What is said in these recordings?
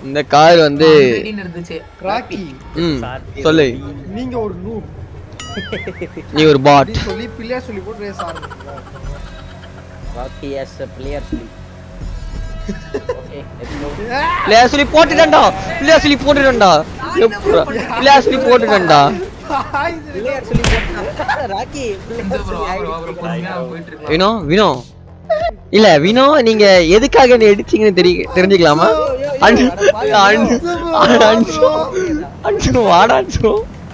இந்த கார் வந்து Already-ன்னு இருந்துச்சு ராக்கி ம் சொல்லு நீங்க ஒரு நூ நீ ஒரு பாட் அப்படின்னு சொல்லி பிள்ளையார் சொல்லி போட்டு ரேஸ் ஆரம்பிச்சீங்க ராக்கி ஆஸ் a player சொல்லி ஓகே லெட்ஸ் கோ பிள்ளையார் சொல்லி போட்டுட்டேன்டா பிள்ளையார் சொல்லி போட்டுட்டேன்டா எப்பா பிள்ளையார் சொல்லி போட்டுட்டேன்டா பிளேயர் சொல்லி போட்டா ராக்கி இந்த bro, வா bro, வா bro, பொறுமையா போயிட்டு இருக்கலாம். வினோ வினோ இல்ல வினோ நீங்க எதுக்காக என்ன அடிச்சீங்கன்னு தெரிய தெரிஞ்சுக்கலாமா அஞ்சு அஞ்சு அஞ்சு அஞ்சு வாடா அஞ்சு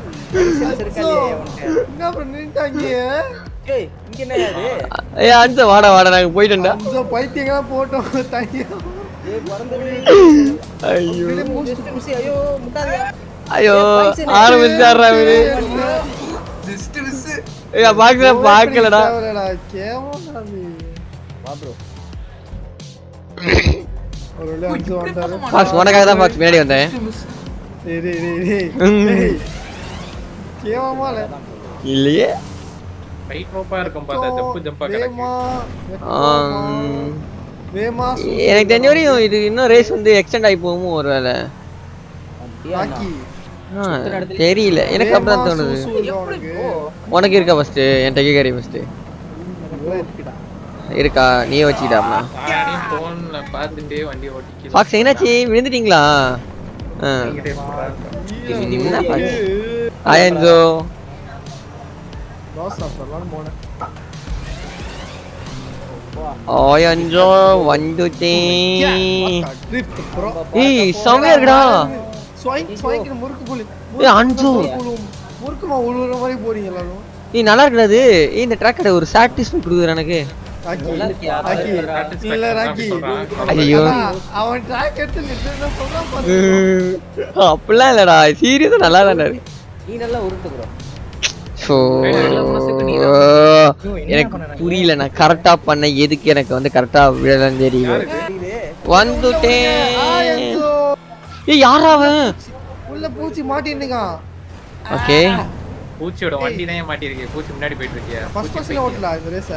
என்ன அப்புறம் நின்ட்டாங்க ஏய் இங்க என்ன இது ஏ அஞ்சு வாடா வாடா நாங்க போயிட்டோம்டா இந்த பைத்தியங்களாம் போட்டோம் தனியா ஏய் பறந்துரு ஐயோ வெளியே மூச்சு புசி புசி ஐயோ முட்டாதே ஐயோ ஆரம்பிச்சாடுறா இவரு Just miss. ஏய் பாக்கல பாக்கலடா தேவையில்லடா, கேவலம்டா அது. வா ப்ரோ ஒரு வழியா அஞ்சு வந்துட்டாரு. பாக்ஸ் உனக்காக தான் பாக்ஸ் முன்னாடி வந்தேன் Just miss. டேய், டேய், டேய், டேய். ம். டேய். கேவலமா இல்ல? இல்லையே ஃபைட் ரோப்பா இருக்கும் பார்த்தா ஜம்ப் ஜம்பா வேகமா, கிடக்கு வெட்டமா, ஆம், வேகமா, எனக்கு தெரிஞ்ச வரையும் இது இன்னும் ரேஸ் வந்து எக்ஸ்டெண்ட் ஆகி போகுமோ ஒரு வேலை அப்படியா ராக்கி. தெரியல எனக்கு அப்படிதான் வேகமா, தோணுது சூ, சூ இருக்கா உனக்கு? உனக்கு இருக்கா ஃபர்ஸ்ட் என் டெக்கிகாரி ஃபர்ஸ்ட் எனக்குலாம் இருக்குடா. இருக்கா நீயே வச்சுக்கிட்டாப்ல நானே போன்ல பார்த்துட்டே வண்டி ஓட்டிக்கலாம் ஃபாக்ஸ் என்னாச்சு விழுந்துட்டீங்களா ஆ என்ன Fox? ஹாய் அஞ்சோ தோசை சாப்பிடலாம்னு போனேன். ஹாய் அஞ்சோ வந்துட்டேன் பார்த்தா, drift, bro. ஏய் செம்மையா இருக்குடா ஸ்வைங், ஸ்வைங்னு முறுக்கு புளி. ஏய், அஞ்சு. முறுக்கு புழு- முறுக்குமா உழுவுற மாதிரி போறீங்க எல்லாரும் ஏய் நல்லா இருக்குடாது ஏய் இந்த ட்ராக் ஒரு சாட்டிஸ்ஃபை கொடுக்குது எனக்கு ராக்கி, நல்லா இருக்கியா? ராக்கி. Satisfaction இல்ல தான் ராக்கி சொல்றான். ஐயோ அதான், அவன் track எடுத்து நின்னு என்ன சொல்றான் பாரு. அப்படிலாம் இல்லடா சீரியஸா நல்லா தானே இருக்கு நீ நல்லா உருட்டு ப்ரோ ஸோ எனக்கு புரியல நான் கரெக்டா பண்ண எதுக்கு எனக்கு வந்து கரெக்டா விழலன்னு தெரியல வந்துட்டேன் ஐயோ, ஏய் யாரா அவன் உள்ள பூச்சி மாட்டின்னுக்கான் ஓகே பூச்சியோட வண்டி தான் மாட்டிருக்கு பூச்சி முன்னாடி போயிட்டு இருக்கியா ஃபர்ஸ்ட் பர்சன்ல ஓட்டலாம் இந்த ரேஸ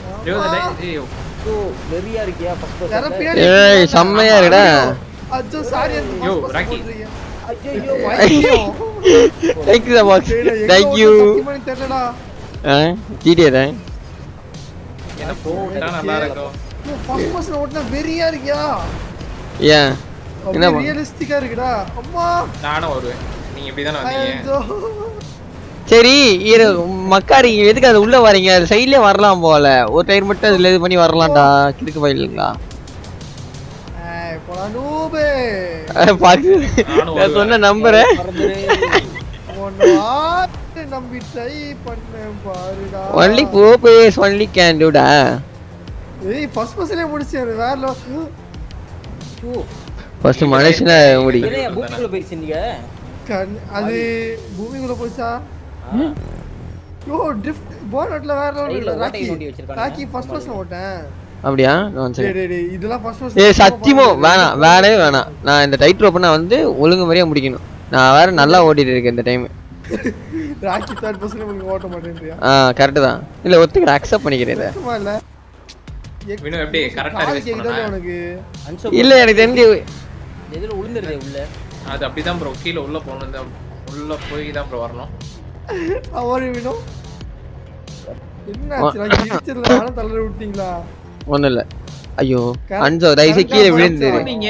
ஸோ வெறியா இருக்கியா ஃபர்ஸ்ட் யாரோ பர்சன் பின்னாடி ஏய் செம்மையா இருக்குடா அச்சோ சாரி அந்த யோ, first person ராக்கி. ஓட்டுறீங்க. ஐயோ பைத்தியம். தேங்க்யூ த பாக்ஸ் டேய், எங்க தேங்க்யூ ஓட்டுறது சத்தியமா எனக்கு தெரியலடா. ஜிடிஏ தான் என்ன போட்டா நல்லா இருக்கும் யோ, first person ஓட்டுனா வெறியா இருக்கியா ஏன் என்ன அப்படியே பண்- ரியலிஸ்டிக்கா இருக்குடா அம்மா நானும் வருவேன் நீங்க இப்படிதானே வந்தீங்க ஐயோ. சரி இரு மக்காரி எதுக்கு அது உள்ள வரீங்க அது சைட்லயே வரலாம் போல ஒரு டயர் மட்டும் அதுல இது பண்ணி வரலாம்டா கிறுக்கு பயிலுங்களா ஏய், போடா நூபே. பாக்கு நானும் நான் சொன்ன நம்புறேன் உன்னை வாட்டு நம்பி try பண்ணேன் பாருடா. ஒன்லி போபேஸ் ஒன்லி கேன் டூடா ஏய், first personலயே முடிச்சேன், வேற level. ஃபர்ஸ்ட் மனுஷன முடி என்ன பூமிக்குள்ள போயிடுச்சு நீங்க கண்- அது பூமிக்குள்ள போச்சா யோ ட்ரிஃப்ட் போனட்ல வேற level Side ல இல்ல, ஓட்டை ராக்கி நோண்டி வச்சிருக்கானுங்க. ராக்கி ஃபர்ஸ்ட் பர்சன் ஓட்டேன் அப்படியா நான் டேய் சரி டேய் டேய் இதெல்லாம் ஃபர்ஸ்ட் ஏ பர்சன் சத்தியமோ வேணாம் வேணவே வேணாம் நான் இந்த டைட் ரோப் நான் வந்து ஒழுங்கு முறையா முடிக்கணும் நான் வேற நல்லா ஓட்டிட்டு இருக்கேன் இந்த டைம் ராக்கி தேர்ட் பர்சன் உங்களுக்கு ஓட்ட மாட்டேன்றியா ஆ கரெக்ட் தான் இல்ல ஒத்துக்கிற அக்செப்ட் பண்ணிக்கிறேன் இதை. சும்மா இல்ல எக்- வினு எப்படி கரெக்டா காது ரிவைஸ் கேக்குதா பண்ணா உனக்கு அன்சோ இல்ல எனக்கு தெரிஞ்சு எதுல உளுந்துருதே உள்ள அது அப்படிதான் ப்ரோ கீழே உள்ள போகணும் தான் உள்ள போய் தான் ப்ரோ வரணும் அவரு வேணும் என்ன ஆச்சு ராக்கி இடிச்சதுல நானும் தள்ளி விட்டீங்களா ஒண்ணும் இல்ல ஐயோ அஞ்சோ தயவுசெய்து கீழே விழுந்து நீங்க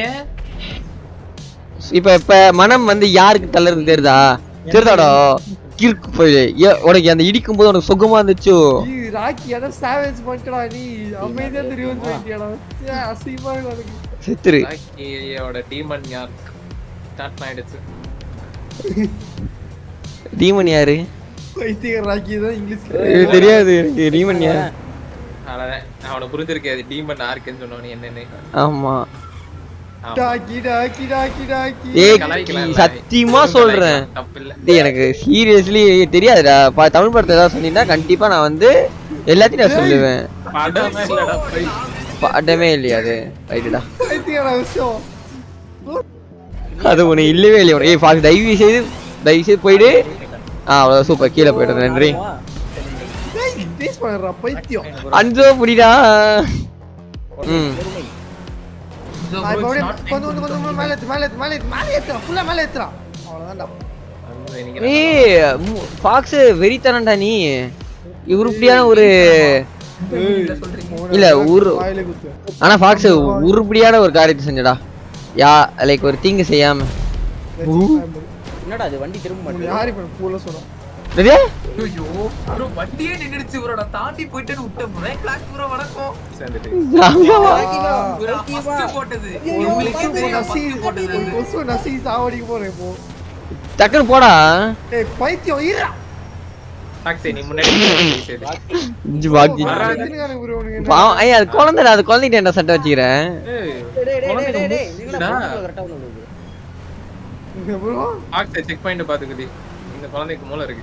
இப்ப இப்ப மனம் வந்து யாருக்கு தள்ளறது தெரியுதா தெரியுதாடா கிறுக்கு போய் ஏ உனக்கு அந்த இடிக்கும் போது உனக்கு சுகமா இருந்துச்சோ நீ ராக்கி எல்லாம் சாவேஜ் பண்ணிட்டடா நீ அமைதியா தெரியும் பண்ணிட்டியாடா சே, அசிங்கமா இருக்கு உனக்கு செத்துரு ராக்கியோட டீமன் யார் ஸ்டார்ட் ஆயிடுச்சு டீமன் யாரு பைத்தியக்கார ராக்கி தான் இங்கிலீஷ்ல எனக்கு தெரியாது எனக்கு டீமன் யாரு அவ்வளவுதான் அவனுக்கு புரிஞ்சிருக்காது டீமன் யாருக்குன்னு சொன்னவனு என்னன்னு ஆமா ஆமா. டாக்கி டாக்கி டாக்கி டாக்கி ஏய் கலாய்க்கலாம் இல்ல. சத்தியமா ஒண்ணும் சொல்றேன் கலாய்க்கலாம், தப்பில்ல டேய் எனக்கு சீரியஸ்லி தெரியாதுடா பா தமிழ் படத்தை ஏதாவது சொன்னீங்கன்னா கண்டிப்பா நான் வந்து எல்லாத்தையும் நான் சொல்லுவேன் படமே இல்லடா போய் பாட்டமே இல்லையா அது ரைட்டுடா பைத்தியக்கார விஷயம் அது உனக்கு இல்லவே இல்லையா உனக்கு ஏய் பாக்கு தயவு செய்து தயவு செய்து போயிடு ஆ அவ்வளோ சூப்பர் கீழே போயிட்டு நன்றி டேய் டேஸ்ட் பண்ணுறா பைத்தியம் அஞ்சோ புடிடா ம் So, நான் bro, இப்ப it's அப்படியே not time கொஞ்சம் to கொஞ்சம் கொஞ்சம் become மேலே ஏத்து மேலே ஏத்து மேலே ஏத்து மேலே ஏத்துறா ஃபுல்லா மேலே ஏத்துறா அவ்வளவுதான்டா வந்து நினைக்கிறேன். ஏய் ஃபாக்ஸ் வெறித்தனண்டா நீ உருப்படியான ஒரு இல்ல சொல்றீங்க இல்ல, ஊரு- வாயிலே குத்து ஆனா ஃபாக்ஸ் உருப்படியான ஒரு காரியத்தை செஞ்சடா யா லைக் ஒரு தீங்கு செய்யாம என்னடா அது வண்டி திரும்ப உங்களுக்கு மாட்டேங்குது யார் இப்ப பூல சொல்றோம் சரியா ஐயோ ப்ரோ வண்டியே நின்னுடுச்சு ப்ரோ நான் தாண்டி போயிட்டேன்னு விட்டேன் ப்ரோ கிளாக் ப்ரோ வணக்கம் சேர்ந்துட்டு. bro, first போட்டது உங்களுக்கே தெரியும் நசி first போட்டது ஒரு கொசு நசி சாவடிக்க போறேன் இப்போ டக்குன்னு போடா ஏய் பைத்தியம் ஈரா டாக்ஸி, நீ முன்னாடி போய் சரி. இஞ்சி பாக்கி பாவம் ஐயா அது குழந்தைடா அது குழந்தைகிட்ட என்ன சட்டை வச்சுக்கிறேன் ஏய், டேய், டேய், டேய், குழந்தைக்கு டேய், டேய், மூச்சு இதுங்களா இருக்குடா. பொண்ணுங்களை correct ஆ கொண்டு வருது. ப்ரோ டாக்ஸி, check பண்ணிட்டு பாத்துக்குடி. இந்த குழந்தைக்கு மூளை இருக்கு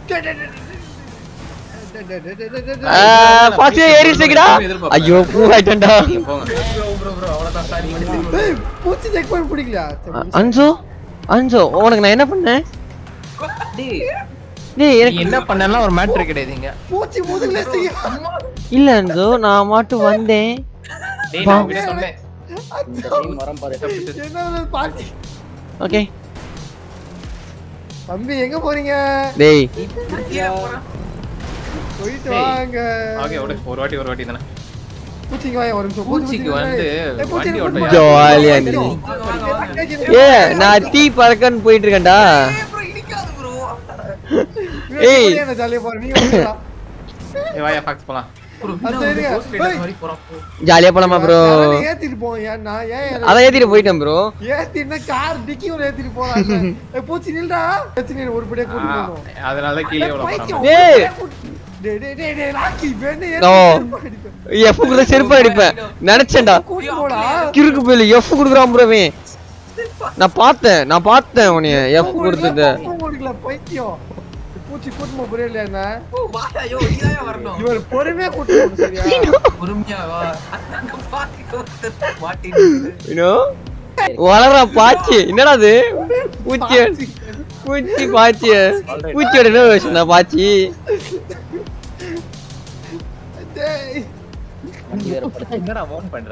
பாக்ஸ் ஏறி வச்சுக்கடா ஐயோ பூ ஆயிட்டேன்டா நீங்க போங்க ப்ரோ ப்ரோ ப்ரோ அவ்வளவுதான் சாரி மன்னிச்சு ஏய் பூச்சி செக் பண்ண பிடிக்கலையா சரி, அ- அன்சோ அன்சோ உனக்கு நான் என்ன பண்ணேன் டேய், டேய் நீ எனக்கு என்ன பண்ணலாம் ஒரு மேட்ரு கிடையாதுங்க பூச்சி முதுகுல செய்ய இல்ல அன்சோ நான் மட்டும் வந்தேன் டேய் நான் உன்கிட்ட சொன்னேன் இந்த time வரும் பாரு. என்ன பாட்டி ஓகே தம்பி எங்க போறீங்க டேய் போயிட்டு ஏய். வாங்க ஓகே விடு ஒரு வாட்டி ஒரு வாட்டி தானே பூச்சிக்கு வாங்க ஒரு நிமிஷம் பூச்சி பூச்சிக்கு பூச்சி வந்து ஏய், பூச்சி வண்டி கூட்டு ஓட்ட போ. ஜாலியா ஐயோ. இருந்துச்சு. ஏ நான் தீ பறக்கன்னு போயிட்டு இருக்கேன்டா ப்ரோ இடிக்காது ப்ரோ ஏய். ஏய் என்ன ஜாலியா போற நீங்க வந்துடா. ஏய் வாயா ஃபாக்ஸ் போலாம் ப்ரோ அது சரிங்க. ஏய். மாதிரி போறோம் ஜாலியா போலாமா ப்ரோ யாராவது ஏத்திட்டு போங்க ஏன் நான் ஏன் யாராவது அதான் ஏத்திட்டு போயிட்டேன் ப்ரோ ஏத்திட்டு கார் டிக்கி ஒரு ஏத்திட்டு போறாங்க ஏய், பூச்சி நில்டா ஏத்தி நீ ஒரு படியா கூட்டி போகணும் அதனால தான் கீழே விழ பைத்தியம். போறோம் டேய். டேய் டேய் டேய் டேய் ராக்கி வேணே ஓ. ஏத்தி அடிப்பேன். எஃப் கூட செருப்பு அடிப்பேன் நினைச்சேன்டா கூட்டி போடா கிறுக்கு போயில எஃப் குடுக்குறான் ப்ரோவே நான் பார்த்தேன் நான் பார்த்தேன் உன்னைய எஃப் கொடுத்தது கோபம் கொடுக்கல, பைத்தியம் பூச்சி கூட்டு போறே இல்ல என்ன ஓ வாயா யோ நீதான் வரணும் இவர் பொறுமையா கூட்டு போகணும் சரியா பொறுமையா வா அங்க பாத்து மாட்டிட்டு யூனோ வளர பாச்சி என்னடா அது பூச்சி பூச்சி பாச்சி பூச்சியோட என்ன விஷயம் தான் பாச்சி டேய் வண்டி வேற படுத்து. என்னடா ஓன் பண்ற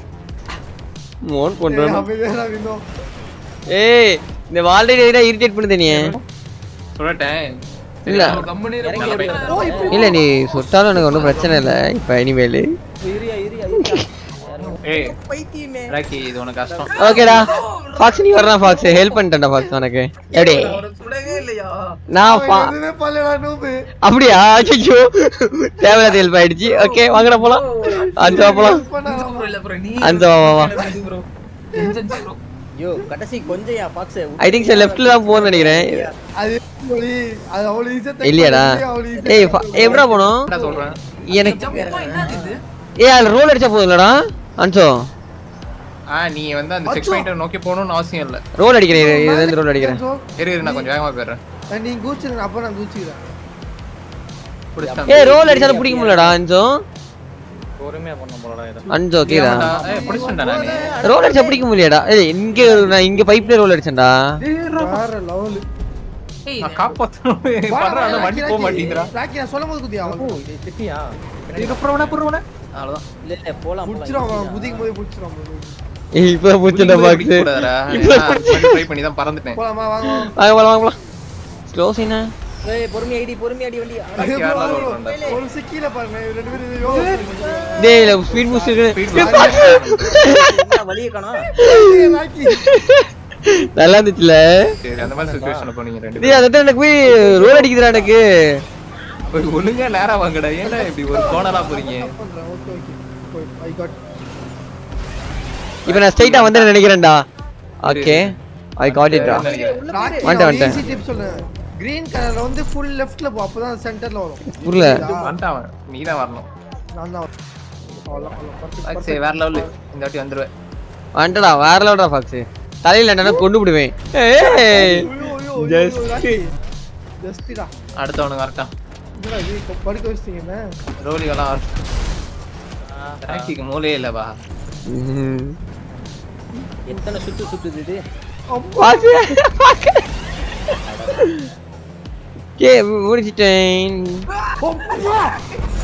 மோன் டேய், பண்றான் அமைதியா வினோ ஏய் இந்த வால்டே இரிட்டேட் பண்ணுது நீ சொல்லட்டேன் இல்ல கம்பெனி ஓ இப்படி இல்ல நீ சுட்டாலும் எனக்கு ஒன்றும் பிரச்சனை இல்லை இப்போ இனிமேல் இரியா, இரியா, இரியா. ஏய் பைத்தியமே. ராக்கி இது உனக்கு கஷ்டம் ஓகேடா ஃபாக்ஸ் நீ வரலாம் ஃபாக்ஸ் ஹெல்ப் பண்ணிட்டேன்டா ஃபாக்ஸ் உனக்கு எப்படி சுடவே இல்லையா நான் பா அவன் எதுவுமே பண்ணலடா நூபு அப்படியா ஐயோ தேவையில்லாத ஹெல்ப் ஆயிடுச்சு ஓகே வாங்கடா போலாம் அஞ்சா போலாம் பண்ணாத ப்ரோ இல்ல ப்ரோ நீ அந்த வா, வா, வா. ப்ரோ என்ஜன் ப்ரோ ஐயோ, கடைசி கொஞ்சம் yeah, fox. I think sir லெஃப்ட்ல தான் போகணும்னு நினைக்கிறேன் அது ஒளி அது அவ்வளவு ஈஸியா இல்லையாடா ஏய் ஃபா- எப்படா போனோம் என்ன சொல்றேன் எனக்கு ஜம்ப் என்ன இது ஏய் அதுல ரோல் அடிச்சா போதும்லடா அன்சோ ஆ நீ வந்து அந்த செக் பாயிண்ட் நோக்கி போகணும்னு அவசியம் இல்ல ரோல் அடிக்கிறேன் இரு, இதுல இருந்து ரோல் அடிக்கிறேன் இரு இரு நான் கொஞ்சம் வேகமா போயிடுறேன் நீ கூச்சிருங்க அப்ப நான் கூச்சிக்கிறேன் பிடிச்சிட்டாங்க ஏய் ரோல் அடிச்சாலும் பிடிக்க முடியலடா அன்சோ பொறுமையா பண்ண போறடா இதை. அன்சோ கீழே ஏய் பிடிச்சிட்டேன் நானு ரோல் அடிச்சா பிடிக்க முடியலடா ஏய் இங்க நான் இங்க பைப்ல ரோல் அடிச்சேன்டா வேற லெவல் ஏய் நான் காப்பாத்தணும் பண்றேன் ஆனா வண்டி போக மாட்டேங்கிறா ராக்கி நான் சொல்லும் போது குதியா ஓ, இது சிட்டியா? இதுக்கப்புறம் வேணா புருவன அவ்வளவுதான் இல்ல, இல்ல, போலாம், போலாம். புடிச்சிரும் அவன் குதிக்கும் போது புடிச்சிரும் ஏய் இப்போ புடிச்சடா பாக்ஸ் ட்ரை பண்ணி தான் பறந்துட்டேன் போலாமா வாங்க வாங்க. வாங்க போலாம் வாங்க போலாம் ஸ்லோ சீனா ஏய், பொறுமையா இடி, பொறுமையா இடி வண்டி. அட, ஐயோ, யாரெல்லாம் bro, roll bro, பண்றா? ஒரு சிக்கில பாருங்க இவங்க ரெண்டு பேரும் யோகா செய்யுங்க. டேய் இல்ல ஸ்பீட் பூஸ்ட் இருக்கு என்ன வழியை காணோம்? ஏய், ராக்கி நல்லா இருந்துச்சுல சரி அந்த மாதிரி சுச்சுவேஷன்ல போனீங்க ரெண்டு டேய் அதான் எனக்கு போய் ரோல் அடிக்குதுடா எனக்கு பேரும் போய் ஒழுங்கா நேரா வாங்கடா ஏன்டா இப்படி ஒரு கோணலா போறீங்க பண்றேன் ஓகே ஓகே ஐ காட் இப்போ நான் ஸ்ட்ரைட்டா வந்து நினைக்கிறேன்டா okay I got it Rocky வந்துட்டேன், வந்துட்டேன். ஈஸி டிப் சொல்றேன் கிரீன் கலர்ல வந்து ஃபுல் லெஃப்ட்ல போ அப்பதான் சென்டர்ல வரும் புரியல வந்துட்டான் நீ தான் வரணும் நான் தான் வரேன். அவ்வளவுதான், அவ்வளவுதான். perfect, perfect. சரி வேற லெவல் இந்த வாட்டி வந்துருவேன் வந்துடா வேற லெவல்டா ஃபாக்ஸ் தலையில என்னன்னா கொண்டு விடுவேன் ஏய் ஐயோ, ஐயோ, ஐயோ, Just- ராக்கி. Just டா. அடுத்தவனுக்கு வரட்டான் என்னடா இது, இப்ப படுக்க வச்சிட்டீங்க என்ன? ரோலிகெல்லாம் வரட்டும் ராக்கிக்கு மூலையே இல்லவா ம். எத்தனை சுத்து சுத்துது இது பாக்ஸ் கே முடிச்சிட்டேன் அப்பா!